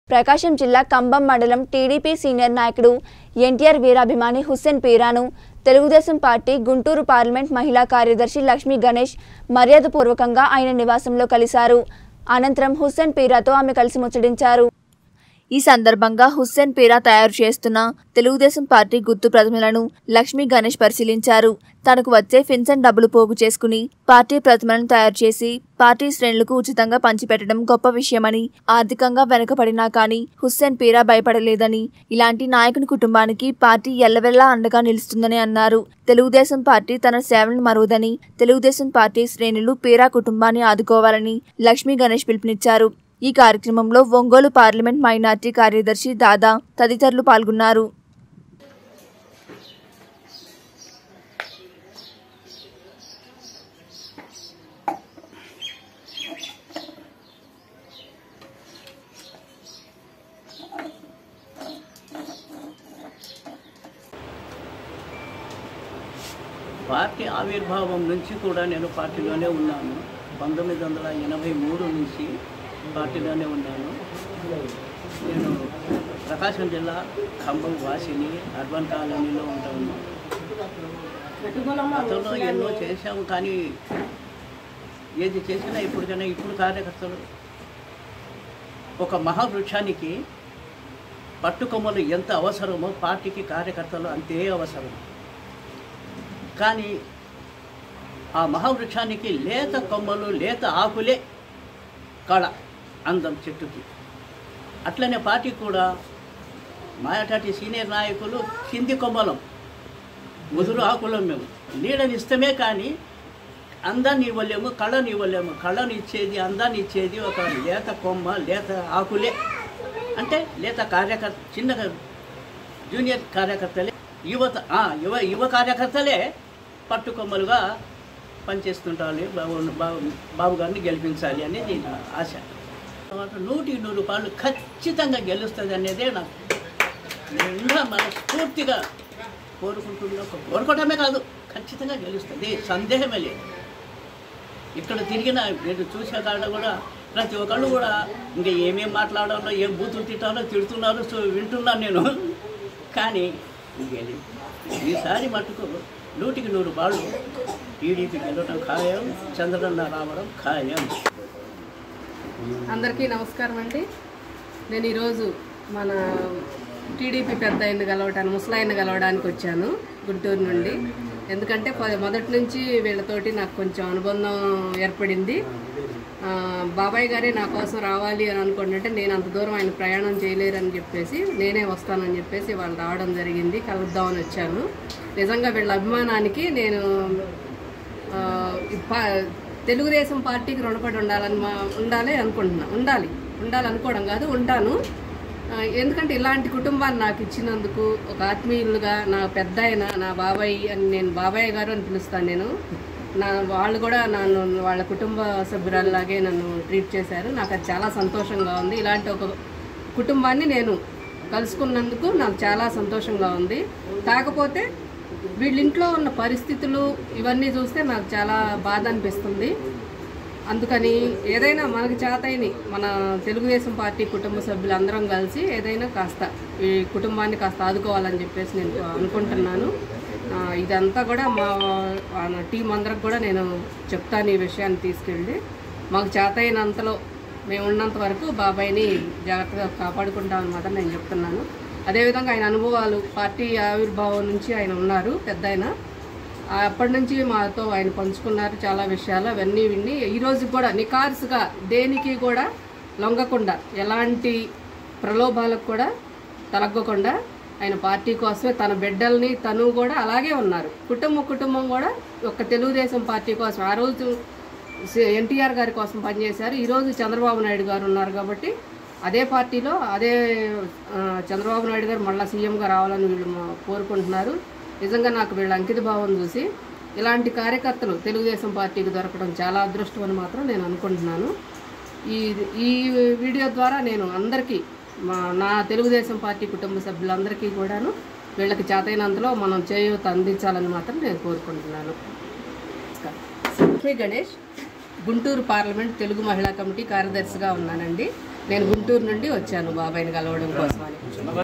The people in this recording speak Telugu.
ప్రకాశం జిల్లా కంబం మండలం టీడీపీ సీనియర్ నాయకుడు ఎన్టీఆర్ వీరాభిమాని హుస్సేన్ పీరాను తెలుగుదేశం పార్టీ గుంటూరు పార్లమెంట్ మహిళా కార్యదర్శి లక్ష్మీ గణేష్ మర్యాదపూర్వకంగా ఆయన నివాసంలో కలిశారు అనంతరం హుస్సేన్ పీరాతో ఆమె కలిసి ముచ్చటించారు ఈ సందర్భంగా హుస్సేన్ పీరా తయారు చేస్తున్న తెలుగుదేశం పార్టీ గుర్తు ప్రతిమలను లక్ష్మీ గణేష్ పరిశీలించారు తనకు వచ్చే ఫిన్సన్ డబ్బులు పోగు చేసుకుని పార్టీ ప్రతిమలను తయారు చేసి పార్టీ శ్రేణులకు ఉచితంగా పంచిపెట్టడం గొప్ప విషయమని ఆర్థికంగా వెనుకబడినా కానీ హుస్సేన్ పీరా భయపడలేదని ఇలాంటి నాయకుని కుటుంబానికి పార్టీ ఎల్లవెల్లా అండగా నిలుస్తుందని అన్నారు తెలుగుదేశం పార్టీ తన సేవలను మరువదని తెలుగుదేశం పార్టీ శ్రేణులు పీరా కుటుంబాన్ని ఆదుకోవాలని లక్ష్మీ గణేష్ పిలుపునిచ్చారు ఈ కార్యక్రమంలో ఒంగోలు పార్లమెంట్ మైనార్టీ కార్యదర్శి దాదా తదితరులు పాల్గొన్నారు పార్టీ ఆవిర్భావం నుంచి కూడా నేను పార్టీలోనే ఉన్నాను పంతొమ్మిది వందల ఎనభై మూడు నుంచి పార్టీలోనే ఉన్నాను నేను ప్రకాశం జిల్లా ఖమ్మం వాసిని అర్బన్ కాలనీలో ఉంటాను గతంలో ఎన్నో చేశాము కానీ ఏది చేసినా ఇప్పటికైనా ఇప్పుడు కార్యకర్తలు ఒక మహావృక్షానికి పట్టుకొమ్మలు ఎంత అవసరమో పార్టీకి కార్యకర్తలు అంతే అవసరం కానీ ఆ మహావృక్షానికి లేత కొమ్మలు లేత ఆకులే కళ అందం చెట్టుకి అట్లనే పార్టీ కూడా మాయటాటి సీనియర్ నాయకులు కింది కొమ్మలం ముదురు ఆకులం మేము నీడనిస్తమే కానీ అందాన్ని ఇవ్వలేము కళని ఇవ్వలేము కళని ఇచ్చేది అందాన్ని ఇచ్చేది ఒక లేత కొమ్మ లేత ఆకులే అంటే లేత కార్యకర్త చిన్న జూనియర్ కార్యకర్తలే యువత ఆ, యువ యువ కార్యకర్తలే పట్టుకొమ్మలుగా పనిచేస్తుంటారు బాబు బాబు బాబు గారిని గెలిపించాలి అనేది నా ఆశ తర్వాత నూటికి నూరు రూపాయలు ఖచ్చితంగా గెలుస్తుంది అనేదే నాకు నిండా మనస్ఫూర్తిగా కోరుకుంటున్నా కోరుకోవటమే కాదు ఖచ్చితంగా గెలుస్తుంది సందేహమే లేదు ఇక్కడ తిరిగిన నేను చూసే కాడ కూడా ప్రతి ఒక్కళ్ళు కూడా ఇంకా ఏమేం మాట్లాడాలో ఏం బూతులు తిట్టాలో తిడుతున్నారు సో వింటున్నాను నేను కానీ గెలి ఈసారి మటుకు నూటికి నూరు బాళ్ళు టీడీపీ గెలవడం ఖాయం చంద్రన్న రావడం ఖాయం అందరికీ నమస్కారం అండి నేను ఈరోజు మన టీడీపీ పెద్ద ఆయన కలవటానికి ముసలాయన కలవడానికి వచ్చాను గుంటూరు నుండి ఎందుకంటే ప- మొదటి నుంచి వీళ్ళతోటి నాకు కొంచెం అనుబంధం ఏర్పడింది ఆ, బాబాయ్ గారే నా కోసం రావాలి అని అనుకుంటుంటే నేను అంత దూరం ఆయన ప్రయాణం చేయలేరని చెప్పేసి నేనే వస్తానని చెప్పేసి వాళ్ళు రావడం జరిగింది కలుద్దామని వచ్చాను నిజంగా వీళ్ళ అభిమానానికి నేను ఆ, ఈ పా- తెలుగుదేశం పార్టీకి రుణపడి ఉండాలని మా ఉండాలి అనుకుంటున్నా ఉండాలి ఉండాలి అనుకోవడం కాదు ఉంటాను ఆ, ఎందుకంటే ఇలాంటి కుటుంబాన్ని నాకు ఇచ్చినందుకు ఒక ఆత్మీయులుగా నా పెద్ద ఆయన నా బాబాయ్ అని నేను బాబాయ్ గారు అని పిలుస్తాను నేను నా వాళ్ళు కూడా నన్ను వాళ్ళ కుటుంబ సభ్యురాల్లాగే నన్ను ట్రీట్ చేశారు నాకు అది చాలా సంతోషంగా ఉంది ఇలాంటి ఒక కుటుంబాన్ని నేను కలుసుకున్నందుకు నాకు చాలా సంతోషంగా ఉంది కాకపోతే వీళ్ళింట్లో ఉన్న పరిస్థితులు ఇవన్నీ చూస్తే నాకు చాలా బాధ అనిపిస్తుంది అందుకని ఏదైనా మనకి చేతైని మన తెలుగుదేశం పార్టీ కుటుంబ సభ్యులందరం కలిసి ఏదైనా కాస్త ఈ కుటుంబాన్ని కాస్త ఆదుకోవాలని చెప్పేసి నేను అనుకుంటున్నాను ఆ, ఇదంతా కూడా మా మా టీం అందరికి కూడా నేను చెప్తాను ఈ విషయాన్ని తీసుకెళ్ళి మాకు చేతైనంతలో మేము ఉన్నంత వరకు బాబాయ్ని జాగ్రత్తగా కాపాడుకుంటామని మాత్రం నేను చెప్తున్నాను అదేవిధంగా ఆయన అనుభవాలు పార్టీ ఆవిర్భావం నుంచి ఆయన ఉన్నారు పెద్ద ఆయన ఆ అప్పటి నుంచి మాతో ఆయన పంచుకున్నారు చాలా విషయాలు అవన్నీ విని ఈ రోజు కూడా నికార్సుగా దేనికి కూడా లొంగకుండా ఎలాంటి ప్రలోభాలకు కూడా తలగ్గకుండా ఆయన పార్టీ కోసమే తన బిడ్డల్ని తను కూడా అలాగే ఉన్నారు కుటుంబ కుటుంబం కూడా ఒక తెలుగుదేశం పార్టీ కోసం ఆ రోజు ఎన్టీఆర్ గారి కోసం పనిచేశారు ఈరోజు చంద్రబాబు నాయుడు గారు ఉన్నారు కాబట్టి అదే పార్టీలో అదే ఆ, చంద్రబాబు నాయుడు గారు మళ్ళీ సీఎంగా రావాలని వీళ్ళు మా- కోరుకుంటున్నారు నిజంగా నాకు వీళ్ళ అంకిత భావం చూసి ఇలాంటి కార్యకర్తలు తెలుగుదేశం పార్టీకి దొరకడం చాలా అదృష్టం అని మాత్రం నేను అనుకుంటున్నాను ఈ ఈ వీడియో ద్వారా నేను అందరికీ మా నా తెలుగుదేశం పార్టీ కుటుంబ సభ్యులందరికీ కూడాను వీళ్ళకి చేతైనంతలో మనం చేయూత అందించాలని మాత్రం నేను కోరుకుంటున్నాను శ్రీ గణేష్ గుంటూరు పార్లమెంట్ తెలుగు మహిళా కమిటీ కార్యదర్శిగా ఉన్నానండి నేను గుంటూరు నుండి వచ్చాను బాబాయ్ని కలవడం కోసమని